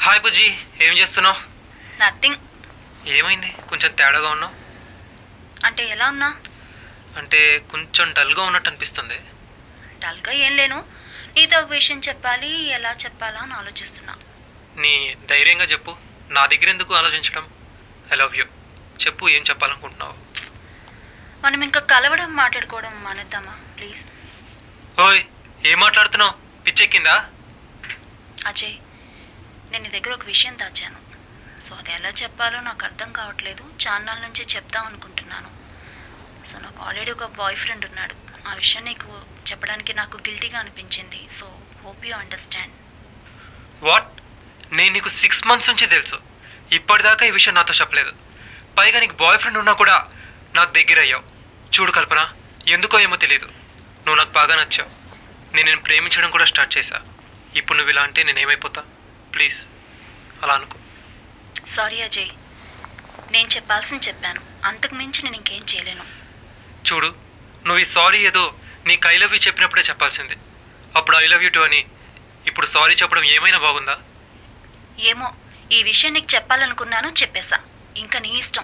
hi బుజ్జి ఏం చేస్తున్నావు nothing ఏమైంది కొంచెం తేడాగా ఉన్నావు అంటే ఎలా ఉన్నా అంటే కొంచెం డల్గా ఉన్నట్టు అనిపిస్తుంది డల్గా ఏం లేను నీతో ఒక విషయం చెప్పాలి ఎలా చెప్పాలా అని ఆలోచిస్తున్నా నీ ధైర్యంగా చెప్పు నా దగ్గర ఎందుకు ఆలోచించడం ఐ లవ్ యూ చెప్పు ఏం చెప్పాలనుకుంటున్నావు మనం ఇంకా కలవడం మాట్లాడుకోవడం మానేద్దామా ప్లీజ్ ఓయ్ ఏం మాట్లాడుతున్నావు పిచ్చెక్కిందా అజయ్ నేను నీ దగ్గర ఒక విషయం దాచాను సో అది ఎలా చెప్పాలో నాకు అర్థం కావట్లేదు చాన్నాళ్ళ నుంచి చెప్దాం అనుకుంటున్నాను సో నాకు ఆల్రెడీ ఒక బాయ్ ఫ్రెండ్ ఉన్నాడు ఆ విషయం నీకు చెప్పడానికి నాకు గిల్టీగా అనిపించింది so hope you understand what నేను నీకు సిక్స్ మంత్స్ నుంచి తెలుసు ఇప్పటిదాకా ఈ విషయం నాతో చెప్పలేదు పైగా నీకు బాయ్ ఫ్రెండ్ ఉన్నా కూడా నాకు దగ్గర అయ్యావు చూడు కల్పన ఎందుకో ఏమో తెలియదు నువ్వు నాకు బాగా నచ్చావు నేను నేను ప్రేమించడం కూడా స్టార్ట్ చేశా ఇప్పుడు నువ్వు ఇలా అంటే నేను ఏమైపోతా ప్లీజ్ అలా అనుకో సారీ అజయ్ నేను చెప్పాల్సింది చెప్పాను అంతకు మించి నేను ఇంకేం చేయలేను చూడు నువ్వు ఈ సారీ ఏదో నీకు ఐ లవ్ యూ చెప్పినప్పుడే చెప్పాల్సింది అప్పుడు ఐ లవ్ యూ టు అని ఇప్పుడు సారీ చెప్పడం ఏమైనా బాగుందా ఏమో ఈ విషయం నీకు చెప్పాలనుకున్నాను చెప్పేశా ఇంకా నీ ఇష్టం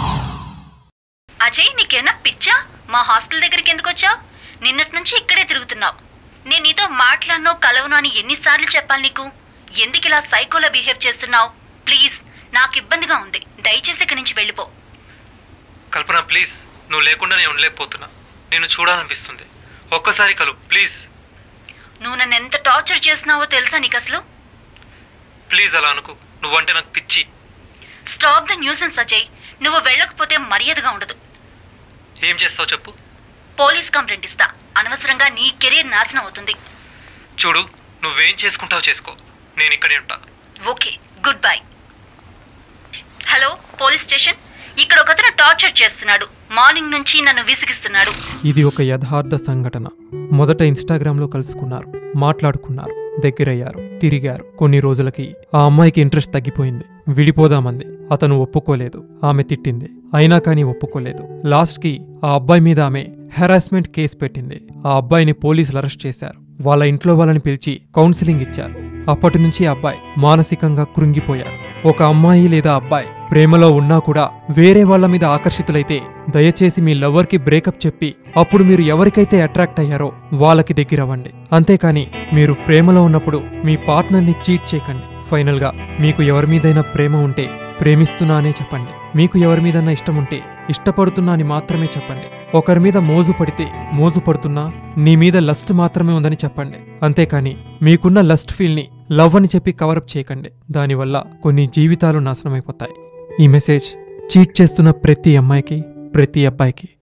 అజయ్ నీకేనా పిచ్చా మా హాస్టల్ దగ్గరికి ఎందుకు వచ్చావు నిన్నటి నుంచి ఇక్కడే తిరుగుతున్నావు నేను నీతో మాట్లాడను కలవను అని ఎన్నిసార్లు చెప్పాలి నీకు ఎందుకు ఇలా సైకోలో బిహేవ్ చేస్తున్నావు ప్లీజ్ నాకు ఇబ్బందిగా ఉంది దయచేసి ఇక్కడి నుంచి వెళ్ళిపో కల్పన ప్లీజ్ నువ్వు లేకుండా నేను ఉండలేకపోతున్నా నేను చూడాలనిపిస్తుంది ఒక్కసారి కలు ప్లీజ్ నువ్వు నన్ను ఎంత టార్చర్ చేస్తున్నావో తెలుసా నీకు అసలు ప్లీజ్ అలా అనుకు నువ్వంటే నాకు పిచ్చి స్టాప్ ద న్యూసెన్స్ అజయ్ నువ్వు వెళ్ళకపోతే మర్యాదగా ఉండదు ఏం చేస్తావు చెప్పు పోలీస్ కంప్లైంట్ ఇస్తా అనవసరంగా నీ కెరీర్ నాశనం అవుతుంది చూడు నువ్వేం చేసుకుంటావో చేసుకో నేను ఇక్కడే ఉంటా okay good bye hello police station ఇక్కడ ఒకతను టార్చర్ చేస్తున్నాడు మార్నింగ్ నుంచి నన్ను విసిగిస్తున్నాడు ఇది ఒక యథార్థ సంఘటన మొదట ఇన్స్టాగ్రామ్లో కలుసుకున్నారు మాట్లాడుకున్నారు దగ్గరయ్యారు తిరిగారు కొన్ని రోజులకి ఆ అమ్మాయికి ఇంట్రెస్ట్ తగ్గిపోయింది విడిపోదామంది అతను ఒప్పుకోలేదు ఆమె తిట్టింది అయినా కానీ ఒప్పుకోలేదు లాస్ట్కి ఆ అబ్బాయి మీద ఆమె హెరాస్మెంట్ కేసు పెట్టింది ఆ అబ్బాయిని పోలీసులు అరెస్ట్ చేశారు వాళ్ళ ఇంట్లో వాళ్ళని పిలిచి కౌన్సిలింగ్ ఇచ్చారు అప్పటి నుంచి ఆ అబ్బాయి మానసికంగా కృంగిపోయాడు ఒక అమ్మాయి లేదా అబ్బాయి ప్రేమలో ఉన్నా కూడా వేరే వాళ్ళ మీద ఆకర్షితులైతే దయచేసి మీ లవర్కి బ్రేకప్ చెప్పి అప్పుడు మీరు ఎవరికైతే అట్రాక్ట్ అయ్యారో వాళ్ళకి దగ్గరవ్వండి అంతేకాని మీరు ప్రేమలో ఉన్నప్పుడు మీ పార్ట్నర్ని చీట్ చేయకండి ఫైనల్గా మీకు ఎవరి మీదైనా ప్రేమ ఉంటే ప్రేమిస్తున్నా అనే చెప్పండి మీకు ఎవరి మీదన్నా ఇష్టం ఉంటే ఇష్టపడుతున్నా అని మాత్రమే చెప్పండి ఒకరి మీద మోజు పడితే మోజు పడుతున్నా నీ మీద లస్ట్ మాత్రమే ఉందని చెప్పండి అంతేకాని మీకున్న లస్ట్ ఫీల్ని లవ్ అని చెప్పి కవరప్ చేయకండి దానివల్ల కొన్ని జీవితాలు నాశనమైపోతాయి ఈ మెసేజ్ చీట్ చేస్తున్న ప్రతి అమ్మాయికి ప్రతి అబ్బాయికి